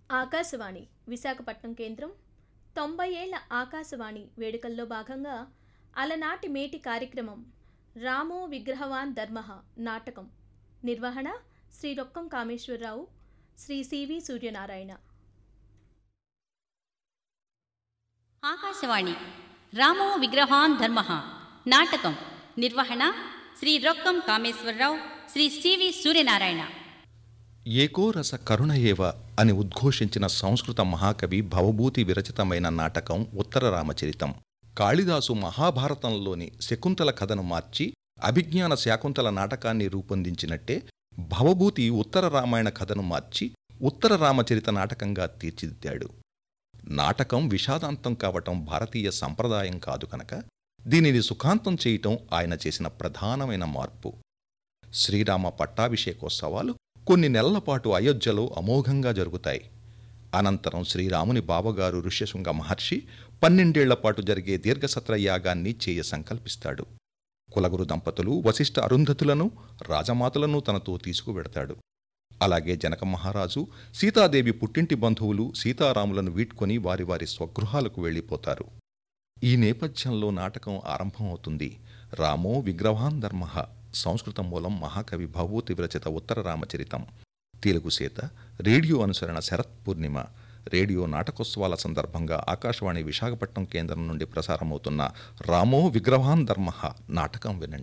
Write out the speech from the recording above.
ఆకాశవాణి విశాఖపట్నం కేంద్రం తొంభై ఏళ్ల ఆకాశవాణి వేడుకల్లో భాగంగా అలనాటి మేటి కార్యక్రమం రామో విగ్రహవాన్ ధర్మః నాటకం నిర్వహణ శ్రీ రొక్కం కామేశ్వరరావు శ్రీ సివి సూర్యనారాయణ ఆకాశవాణి రామో విగ్రహాన్ ధర్మ నాటకం నిర్వహణ శ్రీ రొక్కం కామేశ్వరరావు శ్రీ సివి సూర్యనారాయణ ఏకో రస కరుణ ఏవ అని ఉద్ఘోషించిన సంస్కృత మహాకవి భవభూతి విరచితమైన నాటకం ఉత్తర రామచరితం కాళిదాసు మహాభారతంలోని శకుంతల కథను మార్చి అభిజ్ఞాన శాకుంతల నాటకాన్ని రూపొందించినట్టే భవభూతి ఉత్తర రామాయణ కథను మార్చి ఉత్తర రామచరిత నాటకంగా తీర్చిదిద్దాడు నాటకం విషాదాంతం కావటం భారతీయ సంప్రదాయం కాదు కనుక దీనిని సుఖాంతం చేయటం ఆయన చేసిన ప్రధానమైన మార్పు శ్రీరామ పట్టాభిషేకోత్సవాలు కొన్ని నెలల పాటు అయోధ్యలో అమోఘంగా జరుగుతాయి అనంతరం శ్రీరాముని బావగారు ఋష్యశృంగ మహర్షి పన్నెండేళ్ల పాటు జరిగే దీర్ఘసత్ర యాగాన్ని చేయ సంకల్పిస్తాడు కులగురు దంపతులు వశిష్ఠ అరుంధతులను రాజమాతలను తనతో తీసుకువెడతాడు అలాగే జనక మహారాజు సీతాదేవి పుట్టింటి బంధువులు సీతారాములను వీడ్కొని వారి వారి స్వగృహాలకు వెళ్ళిపోతారు ఈ నేపథ్యంలో నాటకం ఆరంభమవుతుంది రామో విగ్రహాన్ ధర్మ సంస్కృత మూలం మహాకవి భవభూతి విరచిత ఉత్తర రామచరితం తెలుగు సేత రేడియో అనుసరణ శరత్ పూర్ణిమ రేడియో నాటకోత్సవాల సందర్భంగా ఆకాశవాణి విశాఖపట్నం కేంద్రం నుండి ప్రసారమవుతున్న రామో విగ్రహాన్ ధర్మ నాటకం వినండి